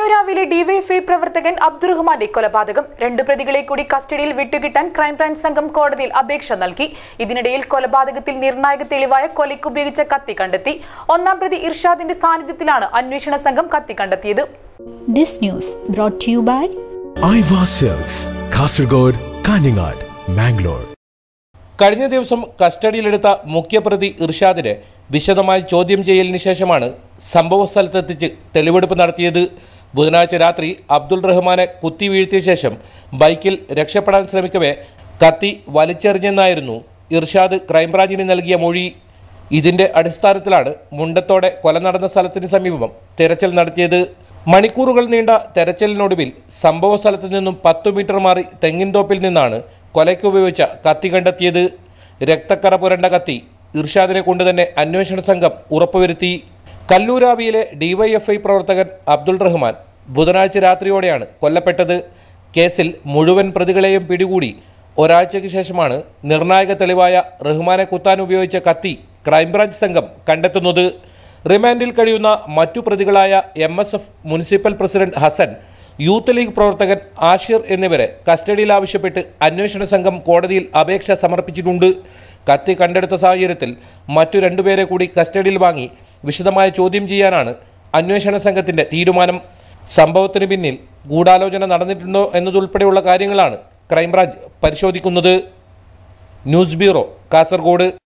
കല്ലൂരാവിലെ DYFI പ്രവർത്തകൻ അബ്ദുറഹ്മാന്റെ കൊലപാതകം രണ്ട് പ്രതികളെ കൂടി കസ്റ്റഡിയിൽ വിട്ടുകിട്ടാൻ ക്രൈംബ്രാഞ്ച് സംഘം കോടതിയിൽ അപേക്ഷ നൽകി ഇതിനിടയിൽ കൊലപാതകത്തിൽ നിർണായക തെളിവായ കൊലയ്ക്കുപയോഗിച്ച കത്തി കണ്ടെത്തി ഒന്നാം പ്രതി ഇർഷാദിന്റെ സാന്നിധ്യത്തിലാണ് അന്വേഷണ സംഘം കത്തി കണ്ടെത്തിയത് This news brought to you by Aiwa sales Kasaragod Kanhangad Mangalore കഴിഞ്ഞ ദിവസം കസ്റ്റഡിയിലെടുത്ത മുഖ്യപ്രതി ഇർഷാദിനെ വിശദമായി ചോദ്യം ചെയ്യലിന് ശേഷമാണ് സംഭവ സ്ഥലത്തെത്തിച്ച് തെളിവെടുപ്പ് നടത്തിയത് ബുധനാഴ്ച രാത്രി അബ്ദുൾ റഹ്മാനെ കുത്തി വീഴ്ത്തിയ ശേഷം ബൈക്കിൽ രക്ഷപ്പെടാൻ ശ്രമിക്കവേ കത്തി വലിച്ചെറിഞ്ഞെന്നായിരുന്നു ഇർഷാദ് ക്രൈംബ്രാഞ്ചിന് നൽകിയ മൊഴി ഇതിന്റെ അടിസ്ഥാനത്തിലാണ് മുണ്ടത്തോടെ കൊല നടന്ന സ്ഥലത്തിന് സമീപം തെരച്ചിൽ നടത്തിയത് മണിക്കൂറുകൾ നീണ്ട തെരച്ചിലിനൊടുവിൽ സംഭവ സ്ഥലത്തു നിന്നും പത്തു മീറ്റർ മാറി തെങ്ങിൻതോപ്പിൽ നിന്നാണ് കൊലയ്ക്ക് ഉപയോഗിച്ച കത്തി കണ്ടെത്തിയത് രക്തക്കറ പുരണ്ട കത്തി ഇർഷാദിനെ കൊണ്ട് തന്നെ അന്വേഷണ സംഘം ഉറപ്പുവരുത്തി കല്ലൂരാവിയിലെ ഡിവൈഎഫ്ഐ പ്രവർത്തകൻ അബ്ദുൾ റഹ്മാൻ ബുധനാഴ്ച രാത്രിയോടെയാണ് കൊല്ലപ്പെട്ടത് കേസിൽ മുഴുവൻ പ്രതികളെയും പിടികൂടി ഒരാഴ്ചയ്ക്ക് ശേഷമാണ് നിർണായക തെളിവായ റഹ്മാനെ കുത്താൻ ഉപയോഗിച്ച കത്തി ക്രൈംബ്രാഞ്ച് സംഘം കണ്ടെത്തുന്നത് റിമാൻഡിൽ കഴിയുന്ന മറ്റു പ്രതികളായ M S F municipal president Hasan youth league പ്രവർത്തകൻ ആഷിർ എന്നിവരെ കസ്റ്റഡിയിൽ ആവശ്യപ്പെട്ട് അന്വേഷണ സംഘം കോടതിയിൽ അപേക്ഷ സമർപ്പിച്ചിട്ടുണ്ട് കത്തി കണ്ടെടുത്ത സാഹചര്യത്തിൽ മറ്റു രണ്ടുപേരെ കൂടി കസ്റ്റഡിയിൽ വാങ്ങി വിശദമായ ചോദ്യം ചെയ്യാനാണ് അന്വേഷണ സംഘത്തിന്റെ തീരുമാനം സംഭവത്തിന് പിന്നിൽ ഗൂഢാലോചന നടന്നിട്ടുണ്ടോ എന്നതുൾപ്പെടെയുള്ള കാര്യങ്ങളാണ് ക്രൈംബ്രാഞ്ച് പരിശോധിക്കുന്നത് ന്യൂസ് ബ്യൂറോ കാസർഗോഡ്